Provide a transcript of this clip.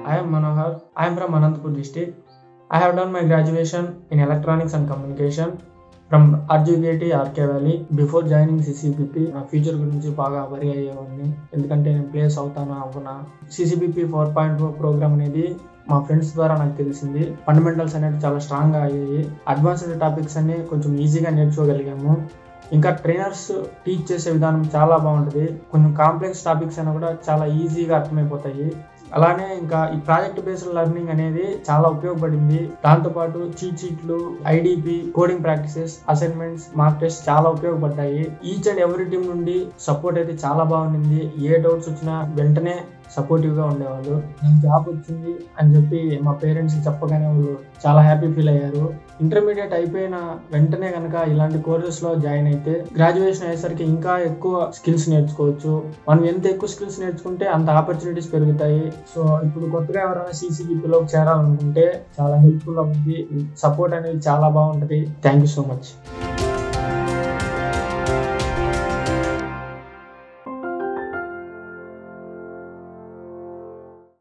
I am Manohar. I am from Anantapur district. I have done my graduation in electronics and communication from RGVT RK Valley. Before joining CCPP, నా future గురించి బాగా worry అయ్యేవాడిని ఎందుకంటే నేను place అవుతానా అవ్వనా CCBP four point four program అనేది మా ఫ్రెండ్స్ ద్వారా నాకు తెలిసింది ఫండమెంటల్స్ అనేవి చాలా స్ట్రాంగ్గా అయ్యాయి అడ్వాన్స్డ్ టాపిక్స్ అన్ని కొంచెం ఈజీగా నేర్చుకోగలిగాము ఇంకా ట్రైనర్స్ టీచ్ చేసే విధానం చాలా బాగుంటుంది కొంచెం కాంప్లెక్స్ టాపిక్స్ అయినా కూడా చాలా ఈజీగా అర్థమైపోతాయి అలానే ఇంకా ఈ ప్రాజెక్ట్ బేస్డ్ లెర్నింగ్ అనేది చాలా ఉపయోగపడింది దాంతోపాటు చీట్ షీట్లు IDP coding practices assignments mark test చాలా ఉపయోగపడ్డాయి ఈచ్ అండ్ ఎవ్రీ టీం నుండి సపోర్ట్ అయితే చాలా బాగుంది ఏ డౌట్స్ వచ్చినా వెంటనే సపోర్టివ్ గా ఉండేవాళ్ళు నాకు జాబ్ వచ్చింది అని చెప్పి మా పేరెంట్స్ చెప్పగానే వాళ్ళు చాలా హ్యాపీ ఫీల్ అయ్యారు ఇంటర్మీడియట్ అయిపోయిన వెంటనే కనుక ఇలాంటి కోర్సెస్ లో జాయిన్ అయితే గ్రాడ్యుయేషన్ అయ్యేసరికి ఇంకా ఎక్కువ స్కిల్స్ నేర్చుకోవచ్చు మనం ఎంత ఎక్కువ స్కిల్స్ నేర్చుకుంటే అంత ఆపర్చునిటీస్ పెరుగుతాయి సో ఇప్పుడు కొత్తగా ఎవరైనా సిసిబిపిలో చేరాలనుకుంటే చాలా హెల్ప్ఫుల్ అవుతుంది సపోర్ట్ అనేది చాలా బాగుంటది థ్యాంక్ యూ సో మచ్